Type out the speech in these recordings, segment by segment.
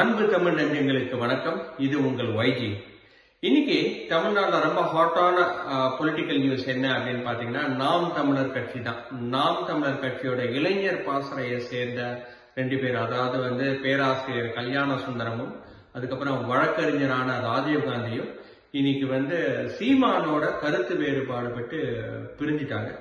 அன்பு தமிழ் நெஞ்சங்களுக்கு வணக்கம் இது உங்கள் வைஜி இன்னைக்கு தமிழ்நாட்டில் ரொம்ப ஹாட்டான பொலிட்டிக்கல் நியூஸ் என்ன அப்படின்னு பாத்தீங்கன்னா நாம் தமிழர் கட்சி தான் நாம் தமிழர் கட்சியோட இளைஞர் பாசறையை சேர்ந்த ரெண்டு பேர் அதாவது வந்து பேராசிரியர் கல்யாண சுந்தரமும் அதுக்கப்புறம் வழக்கறிஞரான ராஜீவ் காந்தியும் இன்னைக்கு வந்து சீமானோட கருத்து வேறுபாடு பட்டு பிரிஞ்சிட்டாங்க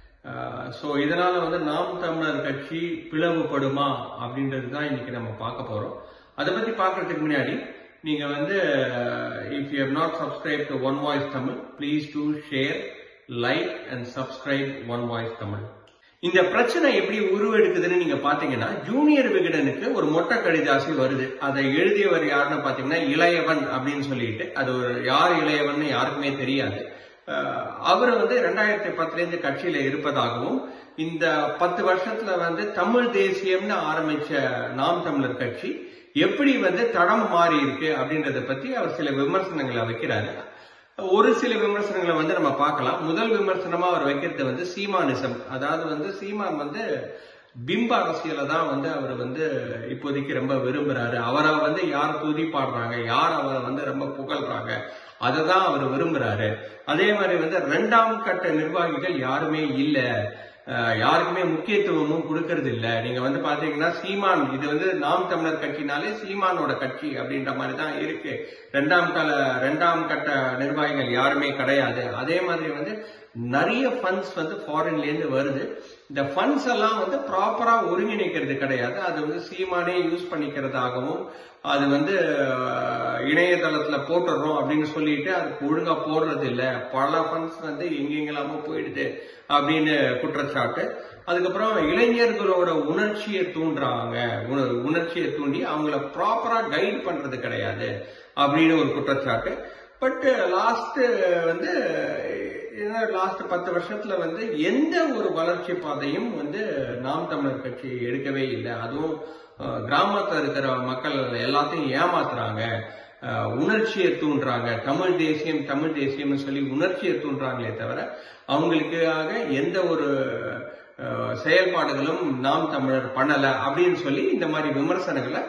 ஸோ இதனால வந்து நாம் தமிழர் கட்சி பிளவுபடுமா அப்படின்றது தான் இன்னைக்கு நம்ம பார்க்க போறோம் அதை பத்தி பார்க்கறதுக்கு முன்னாடி நீங்க வந்து if you have not subscribe to one voice Tamil please do share like and subscribe one voice Tamil இந்த பிரச்சனை எப்படி உருவெடுக்குதுன்னு நீங்க பாத்தீங்கன்னா ஜூனியர் விகடனுக்கு ஒரு மொட்டை கடிதாசி வருது அதை எழுதியவர் யாருன்னு பாத்தீங்கன்னா இளையவன் அப்படின்னு சொல்லிட்டு அது ஒரு யார் இளையவன் யாருக்குமே தெரியாது அவர் வந்து ரெண்டாயிரத்தி பத்துலேருந்து கட்சியில இருப்பதாகவும் இந்த பத்து வருஷத்துல வந்து தமிழ் தேசியம்னு ஆரம்பிச்ச நாம் தமிழர் கட்சி எப்படி வந்து தடம் மாறி இருக்கு அப்படின்றத பத்தி அவர் சில விமர்சனங்களை வைக்கிறாரு ஒரு சில விமர்சனங்களை வந்து நம்ம பார்க்கலாம் முதல் விமர்சனமா அவர் வைக்கிறது வந்து சீமானிசம் அதாவது வந்து சீமான் வந்து பிம்ப அரசியலை தான் வந்து அவர் வந்து இப்போதைக்கு ரொம்ப விரும்புறாரு அவரை வந்து யார் துதி பாடுறாங்க யார் அவரை வந்து ரொம்ப புகழ்றாங்க அதை தான் அவர் விரும்புறாரு அதே மாதிரி வந்து ரெண்டாம் கட்ட நிர்வாகிகள் யாருமே இல்லை யாருக்குமே முக்கியத்துவமும் கொடுக்கறது இல்ல நீங்க வந்து பாத்தீங்கன்னா சீமான் இது வந்து நாம் தமிழர் கட்சினாலே சீமானோட கட்சி அப்படின்ற மாதிரி தான் இருக்கு ரெண்டாம் கால ரெண்டாம் கட்ட நிர்வாகிகள் யாருமே கிடையாது அதே மாதிரி வந்து நிறைய ஃபண்ட்ஸ் வந்து ஃபாரின்ல இருந்து வருது இந்த ஃபண்ட்ஸ் எல்லாம் வந்து ப்ராப்பரா ஒருங்கிணைக்கிறது கிடையாது அது வந்து சீமானே யூஸ் பண்ணிக்கிறதாகவும் அது வந்து இணையதளத்துல போட்டுடுறோம் அப்படின்னு சொல்லிட்டு அதுக்கு ஒழுங்கா போடுறது இல்ல பல ஃபண்ட்ஸ் வந்து எங்கெங்கெல்லாமோ போயிடுது அப்படின்னு குற்றச்சாட்டு அதுக்கப்புறம் இளைஞர்களோட உணர்ச்சியை தூண்டுறாங்க உணர்ச்சியை தூண்டி அவங்கள ப்ராப்பரா கைட் பண்றது கிடையாது அப்படின்னு ஒரு குற்றச்சாட்டு பட் லாஸ்ட் வந்து லாஸ்ட் பத்து வருஷத்துல வந்து எந்த ஒரு வளர்ச்சி பாதையும் வந்து நாம் தமிழர் கட்சி எடுக்கவே இல்லை அதுவும் கிராமத்துல இருக்கிற மக்கள் எல்லாத்தையும் ஏமாத்துறாங்க உணர்ச்சியை தூண்டுறாங்க தமிழ் தேசியம் தமிழ் தேசியம்னு சொல்லி உணர்ச்சியை தூண்டுறாங்களே தவிர அவங்களுக்காக எந்த ஒரு செயல்பாடுகளும் நாம் தமிழர் பண்ணல அப்படின்னு சொல்லி இந்த மாதிரி விமர்சனங்களை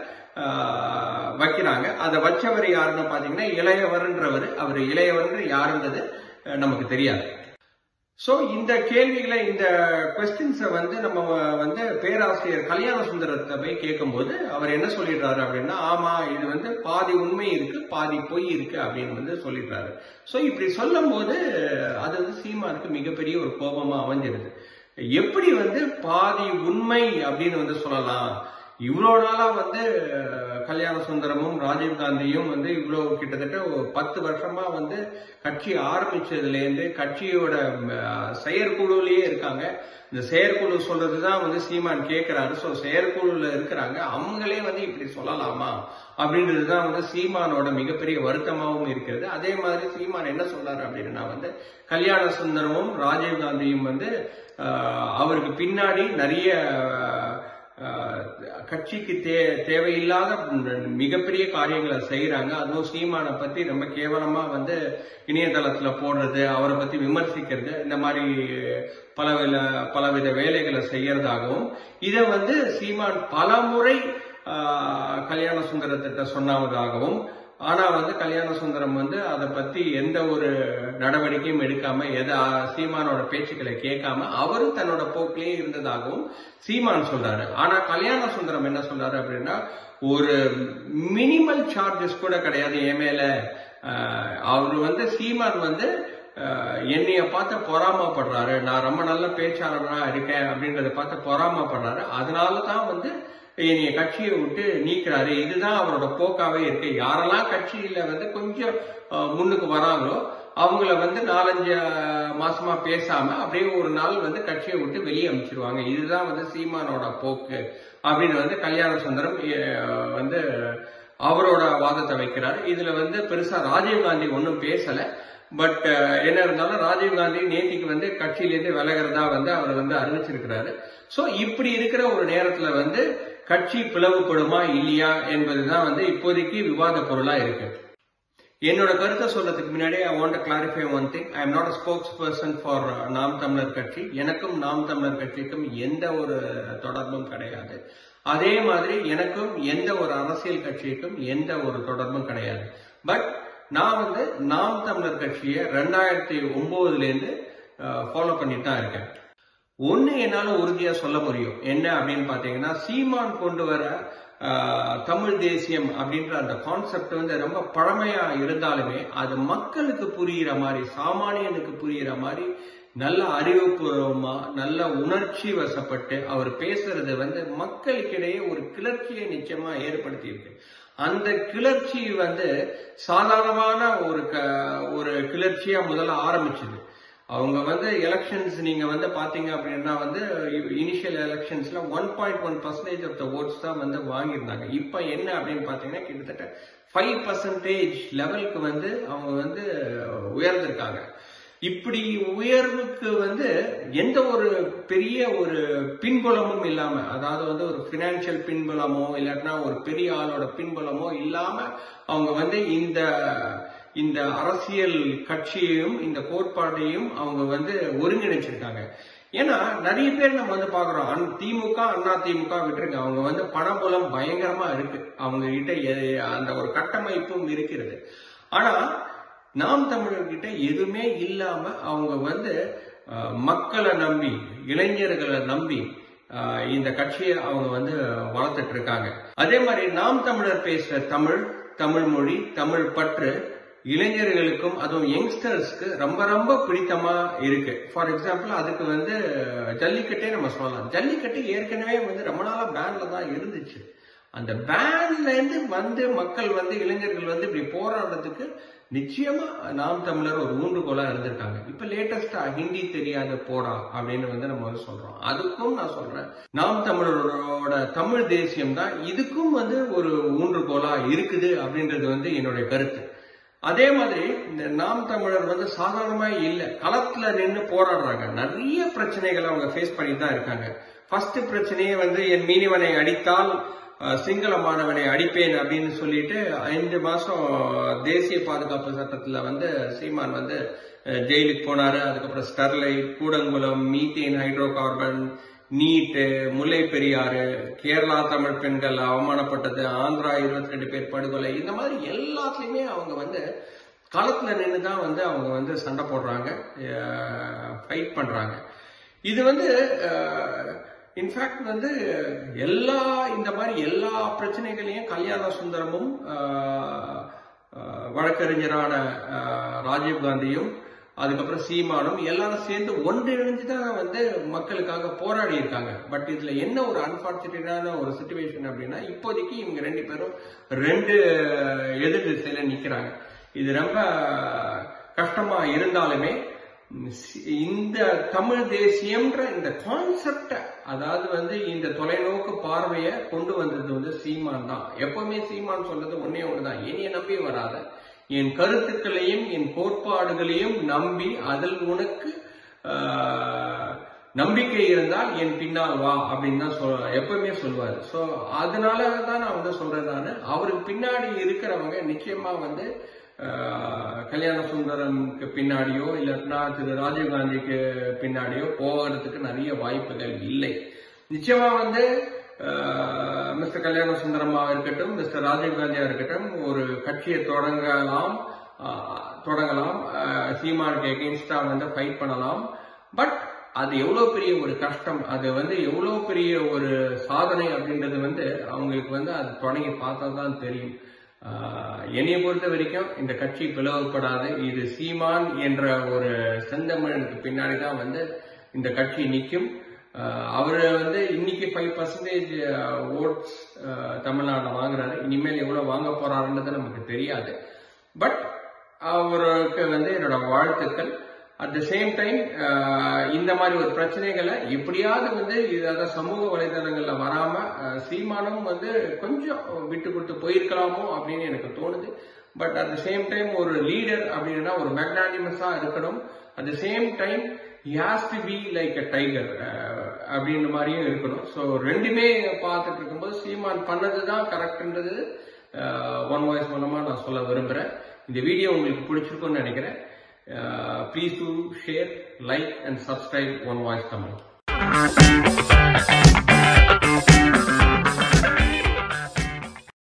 வைக்கிறாங்க அதை வச்சவர் யாருன்னு பாத்தீங்கன்னா இளையவர்ன்றவர் அவர் இளையவர் யாருன்றது நமக்கு தெரியாது சோ இந்த கேள்விகளை இந்த கொஸ்டின்ஸை வந்து நம்ம வந்து பேராசிரியர் கல்யாண சுந்தரத்தை போய் கேட்கும்போது அவர் என்ன சொல்லிடுறாரு அப்படின்னா ஆமா இது வந்து பாதி உண்மை இருக்கு பாதி பொய் இருக்கு அப்படின்னு வந்து சொல்லிடுறாரு சோ இப்படி சொல்லும் போது அது வந்து சீமானுக்கு மிகப்பெரிய ஒரு கோபமா அமைஞ்சிருது எப்படி வந்து பாதி உண்மை அப்படின்னு வந்து சொல்லலாம் இவ்வளோ நாளா வந்து கல்யாண சுந்தரமும் ராஜீவ் காந்தியும் வந்து இவ்வளோ கிட்டத்தட்ட பத்து வருஷமா வந்து கட்சி ஆரம்பிச்சதுலேருந்து கட்சியோட செயற்குழுலயே இருக்காங்க இந்த செயற்குழு சொல்றதுதான் வந்து சீமான் கேட்கிறாரு ஸோ செயற்குழுல இருக்கிறாங்க அவங்களே வந்து இப்படி சொல்லலாமா அப்படின்றது தான் வந்து சீமானோட மிகப்பெரிய வருத்தமாகவும் இருக்கிறது அதே மாதிரி சீமான் என்ன சொல்றாரு அப்படின்னா வந்து கல்யாண சுந்தரமும் ராஜீவ் காந்தியும் வந்து அவருக்கு பின்னாடி நிறைய கட்சிக்கு தே தேவையில்லாத மிகப்பெரிய காரியங்களை செய்யறாங்க அதுவும் சீமானை பத்தி ரொம்ப கேவலமா வந்து இணையதளத்துல போடுறது அவரை பத்தி விமர்சிக்கிறது இந்த மாதிரி பலவித பலவித வேலைகளை செய்யறதாகவும் இதை வந்து சீமான் பல முறை கல்யாண சுந்தரத்திட்ட சொன்னதாகவும் ஆனா வந்து கல்யாண சுந்தரம் வந்து அதை பத்தி எந்த ஒரு நடவடிக்கையும் எடுக்காம எதை சீமானோட பேச்சுக்களை கேட்காம அவரும் தன்னோட போக்கிலேயே இருந்ததாகவும் சீமான் சொல்றாரு ஆனா கல்யாண சுந்தரம் என்ன சொல்றாரு அப்படின்னா ஒரு மினிமல் சார்ஜஸ் கூட கிடையாது என் மேல அவர் வந்து சீமான் வந்து என்னைய பார்த்து பொறாமப்படுறாரு நான் ரொம்ப நல்ல பேச்சாளனா இருக்கேன் அப்படின்றத பார்த்து பொறாமப்படுறாரு அதனால தான் வந்து என்னைய கட்சியை விட்டு நீக்கிறாரு இதுதான் அவரோட போக்காவே இருக்கு யாரெல்லாம் கட்சியில வந்து கொஞ்சம் முன்னுக்கு வராங்களோ அவங்கள வந்து நாலஞ்சு மாசமா பேசாம அப்படியே ஒரு நாள் வந்து கட்சியை விட்டு வெளியே அமைச்சிருவாங்க இதுதான் வந்து சீமானோட போக்கு அப்படின்னு வந்து கல்யாண சுந்தரம் வந்து அவரோட வாதத்தை வைக்கிறார் இதுல வந்து பெருசா ராஜீவ் காந்தி ஒன்றும் பேசல பட் என்ன இருந்தாலும் ராஜீவ் காந்தி நேத்திக்கு வந்து கட்சியிலேருந்து விலகிறதா வந்து அவர் வந்து அறிவிச்சிருக்கிறாரு சோ இப்படி இருக்கிற ஒரு நேரத்துல வந்து கட்சி பிளவுபடுமா இல்லையா என்பதுதான் வந்து இப்போதைக்கு விவாத பொருளா இருக்கு என்னோட கருத்தை சொல்றதுக்கு முன்னாடி I want clarify one thing I am not a spokesperson for Naam Tamilar கட்சி எனக்கும் நாம் தமிழர் கட்சிக்கும் எந்த ஒரு தொடர்பும் கிடையாது அதே மாதிரி எனக்கும் எந்த ஒரு அரசியல் கட்சிக்கும் எந்த ஒரு தொடர்பும் கிடையாது பட் நான் வந்து நாம் தமிழர் கட்சியை ரெண்டாயிரத்தி ஒன்பதுல இருந்து ஃபாலோ பண்ணிட்டு தான் இருக்கேன் ஒண்ணு என்னால உறுதியா சொல்ல முடியும் என்ன அப்படின்னு பாத்தீங்கன்னா சீமான் கொண்டு வர ஆஹ், தமிழ் தேசியம் அப்படின்ற அந்த கான்செப்ட் வந்து ரொம்ப பழமையா இருந்தாலுமே அது மக்களுக்கு புரியிற மாதிரி சாமானியனுக்கு புரியிற மாதிரி நல்ல அறிவுபூர்வமா நல்ல உணர்ச்சி வசப்பட்டு அவர் பேசுறது வந்து மக்களுக்கிடையே ஒரு கிளர்ச்சியை நிச்சயமா ஏற்படுத்தி இருக்கு அந்த கிளர்ச்சி வந்து சாதாரணமான ஒரு க- ஒரு கிளர்ச்சியா முதல்ல ஆரம்பிச்சது அவங்க வந்து எலெக்ஷன்ஸ் நீங்க வந்து பாத்தீங்க அப்படின்னா வந்து இனிஷியல் எலெக்ஷன்ஸ்ல one point one percentage of the votes தான் வந்து வாங்கியிருந்தாங்க இப்ப என்ன அப்படின்னு பாத்தீங்கன்னா கிட்டத்தட்ட ஃபைவ் பர்சன்டேஜ் லெவலுக்கு வந்து அவங்க வந்து உயர்ந்திருக்காங்க இப்படி உயர்வுக்கு வந்து எந்த ஒரு பெரிய ஒரு பின்புலமும் இல்லாம அதாவது வந்து ஒரு பினான்சியல் பின்புலமோ இல்லாட்டினா ஒரு பெரிய ஆளோட பின்புலமோ இல்லாம அவங்க வந்து இந்த இந்த அரசியல் கட்சியையும் இந்த கோட்பாட்டையும் அவங்க வந்து ஒருங்கிணைச்சிருக்காங்க ஏன்னா நிறைய பேர் நம்ம வந்து பாக்குறோம் அன்- திமுக அண்ணா திமுக விட்டுருங்க அவங்க வந்து பணபுலம் பயங்கரமா இருக்கு அவங்க கிட்ட எ- அந்த ஒரு கட்டமைப்பும் இருக்கிறது ஆனா நாம் தமிழர்கிட்ட எதுவுமே இல்லாம அவங்க வந்து அஹ், மக்களை நம்பி இளைஞர்களை நம்பி அஹ், இந்த கட்சியை அவங்க வந்து வளர்த்துட்டு இருக்காங்க அதே மாதிரி நாம் தமிழர் பேசுற தமிழ் தமிழ் மொழி தமிழ் பற்று இளைஞர்களுக்கும் அதுவும் யங்ஸ்டர்ஸ்க்கு ரொம்ப ரொம்ப பிடித்தமா இருக்கு ஃபார் எக்ஸாம்பிள் அதுக்கு வந்து ஜல்லிக்கட்டே நம்ம சொல்லலாம் ஜல்லிக்கட்டு ஏற்கனவே வந்து ரொம்ப நாளா பேன்ல தான் இருந்துச்சு அந்த பேன்ல இருந்து வந்து மக்கள் வந்து இளைஞர்கள் வந்து இப்படி போராடுறதுக்கு நிச்சயமா நாம் தமிழர் ஒரு ஊன்றுகோலா இருந்திருக்காங்க இப்ப லேட்டஸ்டா ஹிந்தி தெரியாத போடா அப்படின்னு வந்து நம்ம வந்து சொல்றோம் அதுக்கும் நான் சொல்றேன் நாம் தமிழரோட தமிழ் தேசியம் தான் இதுக்கும் வந்து ஒரு ஊன்றுகோலா இருக்குது அப்படின்றது வந்து என்னுடைய கருத்து அதே மாதிரி இந்த நாம் தமிழர் வந்து சாதாரணமா இல்ல களத்துல நின்று போராடுறாங்க நிறைய பிரச்சனைகளை அவங்க ஃபேஸ் பண்ணி தான் இருக்காங்க ஃபர்ஸ்ட் பிரச்சனையே வந்து என் மீனவனை அடித்தால் அஹ், சிங்கள மாணவனை அடிப்பேன் அப்படின்னு சொல்லிட்டு ஐந்து மாசம் தேசிய பாதுகாப்பு சட்டத்துல வந்து சீமான் வந்து அஹ், ஜெயிலுக்கு போனாரு அதுக்கப்புறம் Sterlite Koodankulam methane hydrocarbon NEET Mullai Periyar Kerala Tamil பெண்கள் அவமானப்பட்டது ஆந்திரா இருபத்தி ரெண்டு பேர் படுகொலை இந்த மாதிரி எல்லாத்துலயுமே அவங்க வந்து களத்துல நின்று தான் வந்து அவங்க வந்து சண்டை போடுறாங்க ஃபைட் பண்றாங்க இது வந்து இன்ஃபேக்ட் வந்து எல்லா இந்த மாதிரி எல்லா பிரச்சனைகளையும் கல்யாண சுந்தரமும் அஹ், அஹ், வழக்கறிஞரான அஹ், ராஜீவ் காந்தியும் அதுக்கப்புறம் சீமானும் எல்லாரும் சேர்ந்து ஒன்றிணைஞ்சு தான் வந்து மக்களுக்காக போராடி இருக்காங்க பட் இதுல என்ன ஒரு அன்பார்ச்சுனேட்டான ஒரு சுச்சுவேஷன் அப்படின்னா இப்போதைக்கு இவங்க ரெண்டு பேரும் ரெண்டு எதிர் திசையில நிக்கிறாங்க இது ரொம்ப கஷ்டமா இருந்தாலுமே ம், சி- இந்த தமிழ் தேசியம்ன்ற இந்த கான்செப்ட அதாவது வந்து இந்த தொலைநோக்கு பார்வையை கொண்டு வந்தது வந்து சீமான் தான் எப்பவுமே சீமான் சொல்றது ஒன்னே ஒண்ணுதான் என்னைய நம்பி வராத என் கருத்துக்களையும் என் கோட்பாடுகளையும் நம்பி அதில் உனக்கு ஆஹ், நம்பிக்கை இருந்தால் என் பின்னால் வா அப்படின்னு தான் சொல் எப்பவுமே சொல்லுவாரு சோ அதனால தான் நான் வந்து சொல்றேன் நானு அவருக்கு பின்னாடி இருக்கிறவங்க நிச்சயமா வந்து ஆஹ், கல்யாண சுந்தரம்க்கு பின்னாடியோ இல்லைன்னா திரு ராஜீவ்காந்திக்கு பின்னாடியோ போகிறதுக்கு நிறைய வாய்ப்புகள் இல்லை நிச்சயமா வந்து மிஸ்டர் கல்யாண சுந்தரமா இருக்கட்டும் மிஸ்டர் ராஜீவ்காந்தியா இருக்கட்டும் ஒரு கட்சியை தொடங்கலாம் ஆஹ், தொடங்கலாம் ஆஹ், சீமானுக்கு எகென்ஸ்டா வந்து ஃபைட் பண்ணலாம் பட் அது எவ்வளவு பெரிய ஒரு கஷ்டம் அது வந்து எவ்வளவு பெரிய ஒரு சாதனை அப்படின்றது வந்து அவங்களுக்கு வந்து அது தொடங்கி பார்த்தா தான் தெரியும் ஆஹ், என்னைய பொறுத்த வரைக்கும் இந்த கட்சி பிளவுபடாது இது சீமான் என்ற ஒரு செந்தமிழனுக்கு பின்னாடி தான் வந்து இந்த கட்சி நிற்கும் அவர் வந்து இன்னைக்கு ஃபைவ் பர்சன்டேஜ் ஓட்ஸ் தமிழ்நாட்டில் வாங்குறாரு இனிமேல் எவ்வளவு வாங்க போறாருன்றது நமக்கு தெரியாது பட் அவருக்கு வந்து என்னோட வாழ்த்துக்கள் அட் த சேம் டைம் இந்த மாதிரி ஒரு பிரச்சனைகளை எப்படியாவது வந்து இதாவது சமூக வலைதளங்கள்ல வராம அஹ், சீமானும் வந்து கொஞ்சம் விட்டு கொடுத்து போயிருக்கலாமோ அப்படின்னு எனக்கு தோணுது but at the same time ஒரு லீடர் அப்படின்னா ஒரு மேக்னானிமஸா இருக்கணும் at the same time has to be like a tiger அப்படின்ற மாதிரியும் இருக்கணும் ஸோ ரெண்டுமே பார்த்துட்டு இருக்கும்போது சீமான் பண்ணது தான் கரெக்ட்ன்றது ஒன் வாய்ஸ் மூலமா நான் சொல்ல விரும்புறேன் இந்த வீடியோ உங்களுக்கு பிடிச்சிருக்கும்னு நினைக்கிறேன் please do share like and subscribe one voice Tamil